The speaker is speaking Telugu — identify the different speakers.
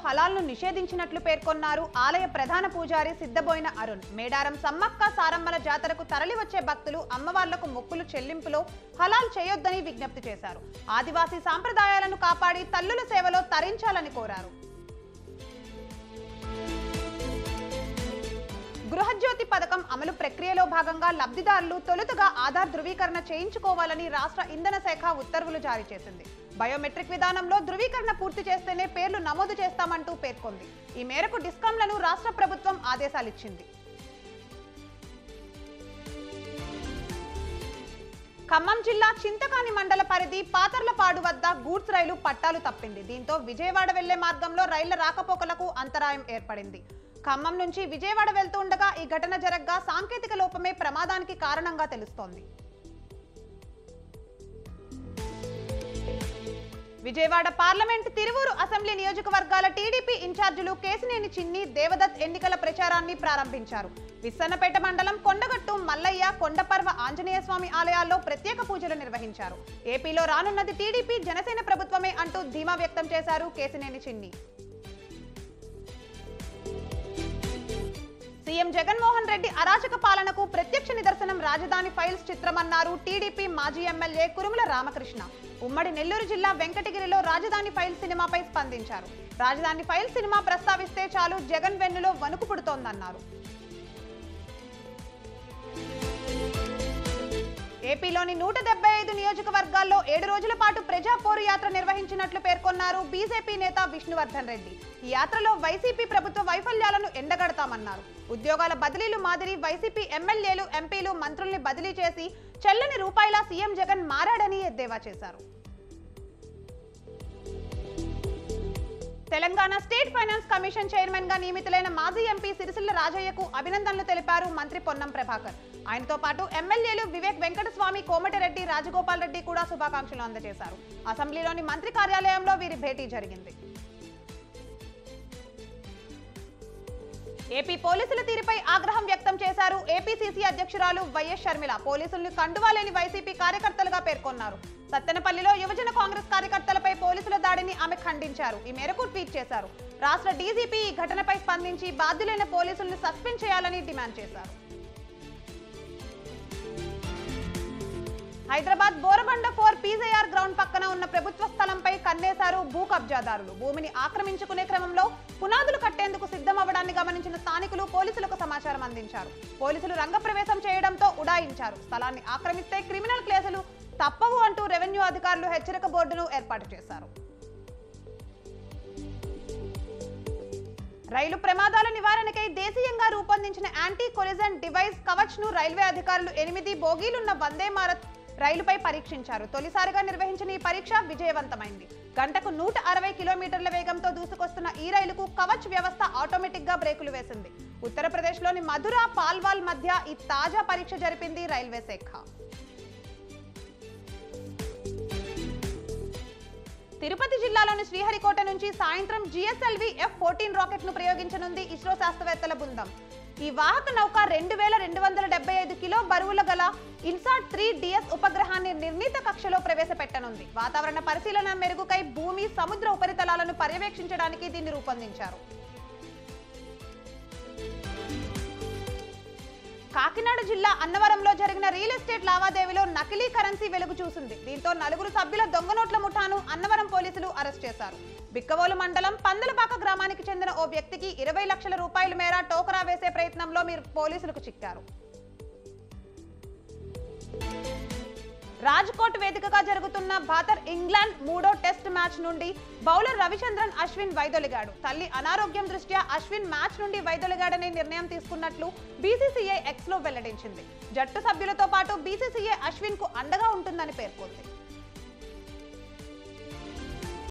Speaker 1: హలాల్ను నిషేధించినట్లు పేర్కొన్నారు ఆలయ ప్రధాన పూజారి సిద్ధబోయిన అరుణ్ మేడారం సమ్మక్క సారమ్మల జాతరకు తరలివచ్చే భక్తులు అమ్మవార్లకు మొక్కులు చెల్లింపులో హలాల్ చేయొద్దని విజ్ఞప్తి చేశారు ఆదివాసీ సాంప్రదాయాలను కాపాడి తల్లుల సేవలో తరించాలని కోరారు గృహజ్యోతి పథకం అమలు ప్రక్రియలో భాగంగా లబ్ధిదారులు తొలుతగా ఆధార్ ధృవీకరణ చేయించుకోవాలని రాష్ట్ర ఇంధన శాఖ ఉత్తర్వులు జారీ చేసింది బయోమెట్రిక్ విధానంలో ధృవీకరణ పూర్తి చేస్తేనే పేర్లు నమోదు చేస్తామంటూ పేర్కొంది ఈ మేరకు డిస్కాంలను రాష్ట్ర ప్రభుత్వం ఆదేశాలిచ్చింది ఖమ్మం జిల్లా చింతకాని మండల పరిధి పాతర్లపాడు వద్ద గూడ్స్ రైలు పట్టాలు తప్పింది దీంతో విజయవాడ వెళ్లే మార్గంలో రైళ్ల రాకపోకలకు అంతరాయం ఏర్పడింది ఖమ్మం నుంచి విజయవాడ వెళ్తూ ఉండగా ఈ ఘటన జరగ్గా సాంకేతిక లోపమే ప్రమాదానికి కారణంగా తెలుస్తోంది విజయవాడ పార్లమెంట్ తిరువూరు అసెంబ్లీ నియోజకవర్గాల టీడీపీ ఇన్ఛార్జీలు కేసినేని చిన్ని దేవదత్ ఎన్నికల ప్రచారాన్ని ప్రారంభించారు విస్సన్నపేట మండలం కొండగట్టు మల్లయ్య కొండపర్వ ఆంజనేయ స్వామి ఆలయాల్లో ప్రత్యేక పూజలు నిర్వహించారు ఏపీలో రానున్నది టీడీపీ జనసేన ప్రభుత్వమే అంటూ ధీమా వ్యక్తం చేశారు కేసినేని చిన్ని సీఎం జగన్మోహన్ రెడ్డి అరాచక పాలనకు ప్రత్యక్ష నిదర్శనం రాజధాని ఫైల్స్ చిత్రమన్నారు టీడీపీ మాజీ ఎమ్మెల్యే కురుముల రామకృష్ణ ఉమ్మడి నెల్లూరు జిల్లా వెంకటగిరిలో రాజధాని ఫైల్స్ సినిమాపై స్పందించారు రాజధాని ఫైల్స్ సినిమా ప్రస్తావిస్తే చాలు జగన్ వెన్నులో వణుకు పుడుతోందన్నారు ఏపీలోని నూట డెబ్బై ఐదు నియోజకవర్గాల్లో ఏడు రోజుల పాటు ప్రజా పోరు యాత్ర నిర్వహించినట్లు పేర్కొన్నారు బీజేపీ నేత విష్ణువర్ధన్ రెడ్డి ఈ యాత్రలో వైసీపీ ప్రభుత్వ వైఫల్యాలను ఎండగడతామన్నారు ఉద్యోగాల బదిలీలు మాదిరి వైసీపీ ఎమ్మెల్యేలు ఎంపీలు మంత్రుల్ని బదిలీ చేసి చెల్లని రూపాయల సీఎం జగన్ మారాడని ఎద్దేవా చేశారు Telangana state finance commission chairman గా నియమితులైన మాజీ ఎంపీ సిరిసిల్ల రాజయ్యకు అభినందనలు తెలిపారు మంత్రి పొన్నం ప్రభాకర్ ఆయనతో పాటు ఎమ్మెల్యేలు వివేక్ వెంకటస్వామి కోమటిరెడ్డి రాజగోపాల్ రెడ్డి కూడా శుభాకాంక్షలు అందజేశారు అసెంబ్లీలోని మంత్రి కార్యాలయంలో వీరి భేటీ జరిగింది ఏపీ పోలీసుల తీరుపై ఆగ్రహం వ్యక్తం చేశారు ఏపీసీసీ అధ్యక్షురాలు వైఎస్ షర్మిల పోలీసులను కండువాలేని వైసీపీ కార్యకర్తలుగా పేర్కొన్నారు సత్తెనపల్లిలో యువజన కాంగ్రెస్ కార్యకర్తలపై పోలీసుల దాడిని ఆమె ఖండించారు ఈ మేరకు ట్వీట్ చేశారు రాష్ట్ర డీజీపీ ఈ ఘటనపై స్పందించి బాధ్యులైన పోలీసులను సస్పెండ్ చేయాలని డిమాండ్ చేశారు Hyderabad Borabanda four PJR ground పక్కన ఉన్న ప్రభుత్వ స్థలంపై కన్నేశారు భూ కబ్జాదారులు భూమిని ఆక్రమించుకునే క్రమంలో పునాదులు కట్టేందుకు సిద్ధమవ్వడాన్ని గమనించిన స్థానికులు పోలీసులకు సమాచారం అందించారు పోలీసులు రంగప్రవేశం చేయడంతో ఉడాయించారు స్థలాన్ని ఆక్రమిస్తే క్రిమినల్ కేసులు తప్పవు అంటూ రెవెన్యూ అధికారులు హెచ్చరిక బోర్డును ఏర్పాటు చేశారు రైలు ప్రమాదాల నివారణకై దేశీయంగా రూపొందించిన యాంటీ కొలిజన్ డివైస్ కవచ్ ను రైల్వే అధికారులు ఎనిమిది బోగీలున్న వందే భారత్ రైలుపై పరీక్షించారు తొలిసారిగా నిర్వహించిన ఈ పరీక్ష విజయవంతమైంది గంటకు నూట అరవై కిలోమీటర్ల వేగంతో దూసుకొస్తున్న ఈ రైలుకు కవచ్ వ్యవస్థ ఆటోమేటిక్ గా బ్రేకులు వేసింది ఉత్తరప్రదేశ్లోని మధుర పాల్వాల్ మధ్య ఈ తాజా పరీక్ష జరిపింది రైల్వే శాఖ తిరుపతి జిల్లాలోని శ్రీహరికోట నుంచి సాయంత్రం జిఎస్ఎల్వి ఎఫ్ ఫోర్టీన్ రాకెట్ ను ప్రయోగించనుంది ఇస్రో శాస్త్రవేత్తల బృందం ఈ వాహక నౌక రెండు వేల రెండు వందల డెబ్బై ఐదు కిలో బరువుల గల ఇన్సాట్ త్రీ డిఎస్ ఉపగ్రహాన్ని నిర్ణీత కక్షలో ప్రవేశపెట్టనుంది వాతావరణ పరిశీలన మెరుగుకై భూమి సముద్ర ఉపరితలాలను పర్యవేక్షించడానికి దీన్ని రూపొందించారు కాకినాడ జిల్లా అన్నవరంలో జరిగిన రియల్ ఎస్టేట్ లావాదేవీలో నకిలీ కరెన్సీ వెలుగు చూసింది దీంతో నలుగురు సభ్యుల దొంగ నోట్ల ముఠాను అన్నవరం పోలీసులు అరెస్ట్ చేశారు బిక్కవోలు మండలం పందలపాక గ్రామానికి చెందిన ఓ వ్యక్తికి ఇరవై లక్షల రూపాయల మేర టోకరా వేసే ప్రయత్నంలో మీరు పోలీసులకు చిక్కారు రాజ్కోట్ వేదికగా జరుగుతున్న భారత్ ఇంగ్లాండ్ మూడో టెస్ట్ మ్యాచ్ నుండి బౌలర్ రవిచంద్రన్ అశ్విన్ వైదొలిగాడు తల్లి అనారోగ్యం దృష్ట్యా అశ్విన్ మ్యాచ్ నుండి వైదొలిగాడనే నిర్ణయం తీసుకున్నట్లు బీసీసీఐ ఎక్స్ లో వెల్లడించింది జట్టు సభ్యులతో పాటు బీసీసీఐ అశ్విన్ కు అండగా ఉంటుందని పేర్కొంది